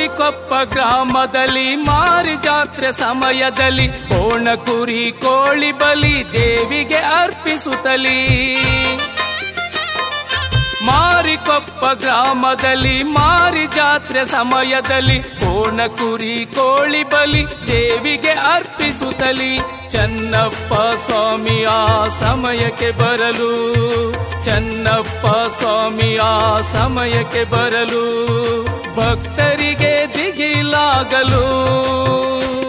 ಮಾರಿಕೊಪ್ಪ ಗ್ರಾಮದಲ್ಲಿ ಮಾರಿ ಜಾತ್ರೆ ಸಮಯದಲ್ಲಿ ಕೋಣ ಕುರಿ ಕೋಳಿ ಬಲಿ ದೇವಿಗೆ ಅರ್ಪಿಸುತ್ತಲಿ ಮಾರಿಕೊಪ್ಪ ಗ್ರಾಮದಲ್ಲಿ ಮಾರಿ ಜಾತ್ರೆ ಸಮಯದಲ್ಲಿ ಕೋಣ ಕುರಿ ಕೋಳಿ ಬಲಿ ದೇವಿಗೆ ಅರ್ಪಿಸುತ್ತಲಿ ಚನ್ನಪ್ಪ ಸ್ವಾಮಿಯ ಸಮಯಕ್ಕೆ ಬರಲು ಚನ್ನಪ್ಪ ಸ್ವಾಮಿಯ ಸಮಯಕ್ಕೆ ಬರಲು ಭಕ್ತರಿಗೆ ದಿಗಿಲಾಗಲು